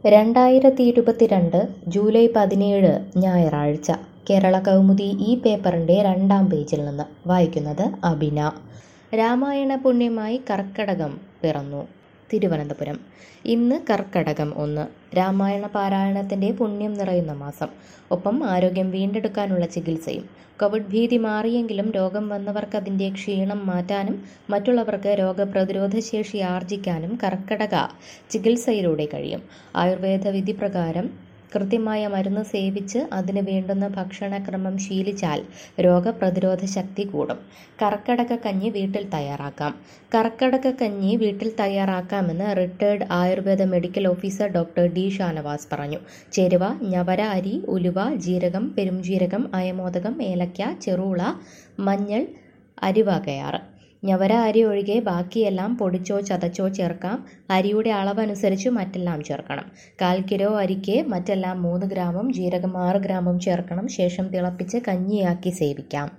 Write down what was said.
രണ്ടായിരത്തി ഇരുപത്തിരണ്ട് ജൂലൈ പതിനേഴ് ഞായറാഴ്ച കേരള കൗമുദി ഈ പേപ്പറിൻ്റെ രണ്ടാം പേജിൽ നിന്ന് വായിക്കുന്നത് അബിന രാമായണ പുണ്യമായി കർക്കടകം പിറന്നു തിരുവനന്തപുരം ഇന്ന് കർക്കടകം ഒന്ന് രാമായണ പാരായണത്തിൻ്റെ പുണ്യം നിറയുന്ന മാസം ഒപ്പം ആരോഗ്യം വീണ്ടെടുക്കാനുള്ള ചികിത്സയും കോവിഡ് ഭീതി മാറിയെങ്കിലും രോഗം വന്നവർക്ക് അതിൻ്റെ ക്ഷീണം മാറ്റാനും മറ്റുള്ളവർക്ക് രോഗപ്രതിരോധ ശേഷി ആർജിക്കാനും കർക്കടക ചികിത്സയിലൂടെ കഴിയും ആയുർവേദ വിധി പ്രകാരം കൃത്യമായ മരുന്ന് സേവിച്ച് അതിന് വേണ്ടുന്ന ഭക്ഷണക്രമം ശീലിച്ചാൽ രോഗപ്രതിരോധ ശക്തി കൂടും കർക്കടക കഞ്ഞി വീട്ടിൽ തയ്യാറാക്കാം കർക്കടക കഞ്ഞി വീട്ടിൽ തയ്യാറാക്കാമെന്ന് retired Ayurveda medical officer doctor D Shanavas പറഞ്ഞു ചേരുവ ഞവര അരി ഉലുവ ജീരകം പെരുംജീരകം അയമോദകം ഏലക്ക ചെറുള മഞ്ഞൾ അരിവകയാറ് ഞവര അരി ഒഴികെ ബാക്കിയെല്ലാം പൊടിച്ചോ ചതച്ചോ ചേർക്കാം അരിയുടെ അളവനുസരിച്ച് മറ്റെല്ലാം ചേർക്കണം കാൽ കിലോ അരിക്ക് മറ്റെല്ലാം മൂന്ന് ഗ്രാമും ജീരകം ആറ് ഗ്രാമും ചേർക്കണം ശേഷം തിളപ്പിച്ച് കഞ്ഞിയാക്കി സേവിക്കാം